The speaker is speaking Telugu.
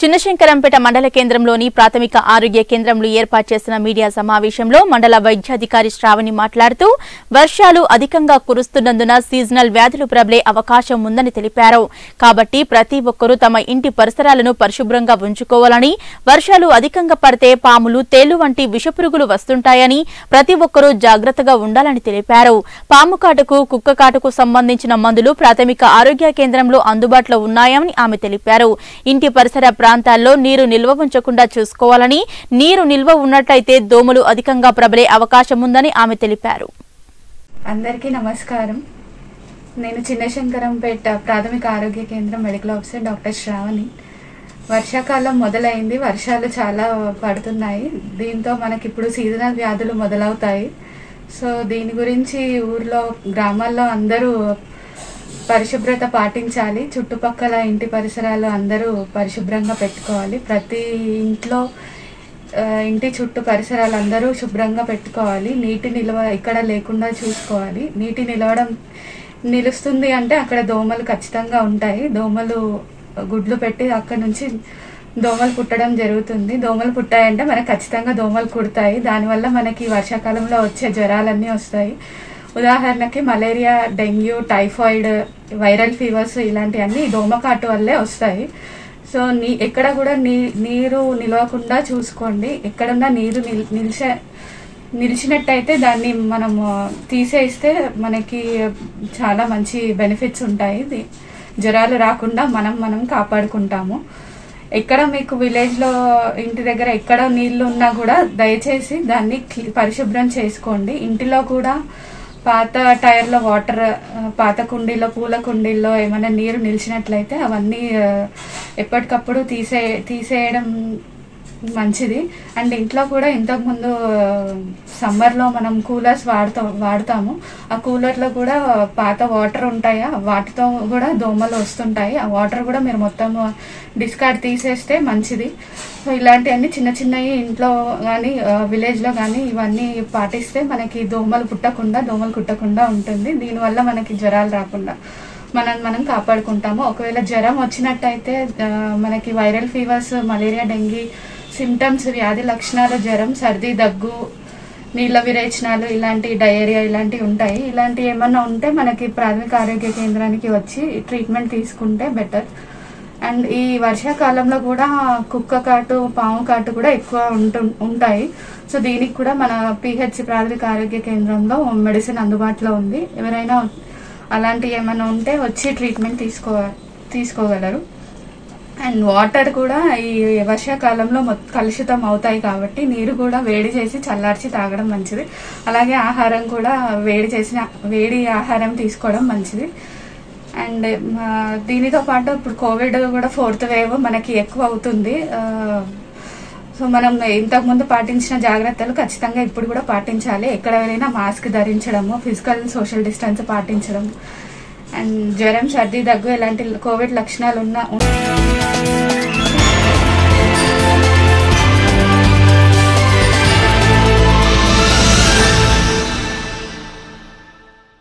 చిన్నశంకరంపేట మండల కేంద్రంలోని ప్రాథమిక ఆరోగ్య కేంద్రంలో ఏర్పాటు చేసిన మీడియా సమావేశంలో మండల వైద్యాధికారి శ్రావణి మాట్లాడుతూ వర్షాలు అధికంగా కురుస్తున్నందున సీజనల్ వ్యాధులు ప్రబలే అవకాశం ఉందని తెలిపారు కాబట్టి ప్రతి ఒక్కరూ తమ ఇంటి పరిసరాలను పరిశుభ్రంగా ఉంచుకోవాలని వర్షాలు అధికంగా పడితే పాములు తేళ్లు వంటి విషపురుగులు వస్తుంటాయని ప్రతి ఒక్కరూ జాగ్రత్తగా ఉండాలని తెలిపారు పాము కాటుకు కుక్క కాటుకు సంబంధించిన మందులు ప్రాథమిక ఆరోగ్య కేంద్రంలో అందుబాటులో ఉన్నాయని ఆమె తెలిపారు ఇంటి పరిసర ప్రాంతాల్లో నీరు నిల్వ ఉంచకుండా చూసుకోవాలని నీరు నిల్వ ఉన్నట్లయితే దోమలు అధికంగా ప్రబలే అవకాశం ఉందని ఆమె తెలిపారు అందరికీ నమస్కారం నేను చిన్నశంకరంపేట ప్రాథమిక ఆరోగ్య కేంద్రం మెడికల్ ఆఫీసర్ డాక్టర్ శ్రావణి వర్షాకాలం మొదలైంది వర్షాలు చాలా పడుతున్నాయి దీంతో మనకి ఇప్పుడు సీజనల్ వ్యాధులు మొదలవుతాయి సో దీని గురించి ఊర్లో గ్రామాల్లో అందరూ పరిశుభ్రత పాటించాలి చుట్టుపక్కల ఇంటి పరిసరాలు అందరూ పరిశుభ్రంగా పెట్టుకోవాలి ప్రతి ఇంట్లో ఆ, ఇంటి చుట్టూ పరిసరాలు అందరూ శుభ్రంగా పెట్టుకోవాలి నీటి నిల్వ ఎక్కడ లేకుండా చూసుకోవాలి నీటి నిలవడం నిలుస్తుంది అంటే అక్కడ దోమలు ఖచ్చితంగా ఉంటాయి దోమలు గుడ్లు పెట్టి అక్కడ నుంచి దోమలు పుట్టడం జరుగుతుంది దోమలు పుట్టాయంటే మనకు ఖచ్చితంగా దోమలు కుడతాయి దానివల్ల మనకి వర్షాకాలంలో వచ్చే జ్వరాలన్నీ వస్తాయి ఉదాహరణకి malaria dengue typhoid viral fevers ఇలాంటివన్నీ దోమకాటు వల్లే వస్తాయి సో నీ ఎక్కడ కూడా నీ నీరు నిలవకుండా చూసుకోండి ఎక్కడున్నా నీరు నిల్ నిలిచే నిలిచినట్టయితే దాన్ని మనము తీసేస్తే మనకి చాలా మంచి బెనిఫిట్స్ ఉంటాయి ఇది జ్వరాలు రాకుండా మనం మనం కాపాడుకుంటాము ఎక్కడ మీకు విలేజ్లో ఇంటి దగ్గర ఎక్కడ నీళ్లు ఉన్నా కూడా దయచేసి దాన్ని క్లి- పరిశుభ్రం చేసుకోండి ఇంటిలో కూడా పాత టైర్లో వాటర్ ఆ, పాత కుండీలో పూల కుండీల్లో ఏమైనా నీరు నిలిచినట్లయితే అవన్నీ ఆ, ఎప్పటికప్పుడు తీసే తీసేయడం మంచిది అండ్ ఇంట్లో కూడా ఇంతకుముందు సమ్మర్లో మనం కూలర్స్ వాడుతాం వాడుతాము ఆ కూలర్లో కూడా పాత వాటర్ ఉంటాయా వాటితో కూడా దోమలు వస్తుంటాయి ఆ వాటర్ కూడా మీరు మొత్తం డిస్కార్డ్ తీసేస్తే మంచిది సో ఇలాంటివన్నీ చిన్న చిన్నవి ఇంట్లో కానీ విలేజ్లో కానీ ఇవన్నీ పాటిస్తే మనకి దోమలు పుట్టకుండా దోమలు కుట్టకుండా ఉంటుంది దీనివల్ల మనకి జ్వరాలు రాకుండా మనం మనం కాపాడుకుంటాము ఒకవేళ జ్వరం వచ్చినట్టయితే ఆ, మనకి viral fevers malaria dengue symptoms వ్యాధి లక్షణాలు జ్వరం సర్ది దగ్గు నీళ్ళ విరేచనాలు ఇలాంటి డయేరియా ఇలాంటివి ఉంటాయి ఇలాంటివి ఏమన్నా ఉంటే మనకి ప్రాథమిక ఆరోగ్య కేంద్రానికి వచ్చి ట్రీట్మెంట్ తీసుకుంటే బెటర్ అండ్ ఈ వర్షాకాలంలో కూడా కుక్క కాటు పాము కాటు కూడా ఎక్కువ ఉంటు ఉంటాయి సో దీనికి కూడా మన పిహెచ్ ప్రాథమిక ఆరోగ్య కేంద్రంలో మెడిసిన్ అందుబాటులో ఉంది ఎవరైనా అలాంటివి ఏమైనా ఉంటే వచ్చి ట్రీట్మెంట్ తీసుకో తీసుకోగలరు అండ్ వాటర్ కూడా ఈ వర్షాకాలంలో మొత్తం కలుషితం అవుతాయి కాబట్టి నీరు కూడా వేడి చేసి చల్లార్చి తాగడం మంచిది అలాగే ఆహారం కూడా వేడి చేసిన వేడి ఆహారం తీసుకోవడం మంచిది అండ్ ఆ, దీనితో పాటు ఇప్పుడు కోవిడ్ కూడా ఫోర్త్ వేవ్ మనకి ఎక్కువ అవుతుంది ఆ, సో మనం ఇంతకు ముందు పాటించిన జాగ్రత్తలు ఖచ్చితంగా ఇప్పుడు కూడా పాటించాలి ఎక్కడ వెళ్ళినా మాస్క్ ధరించడము ఫిజికల్ సోషల్ డిస్టెన్స్ పాటించడం అండ్ జ్వరం సర్ది దగ్గు ఇలాంటి కోవిడ్ లక్షణాలు ఉన్న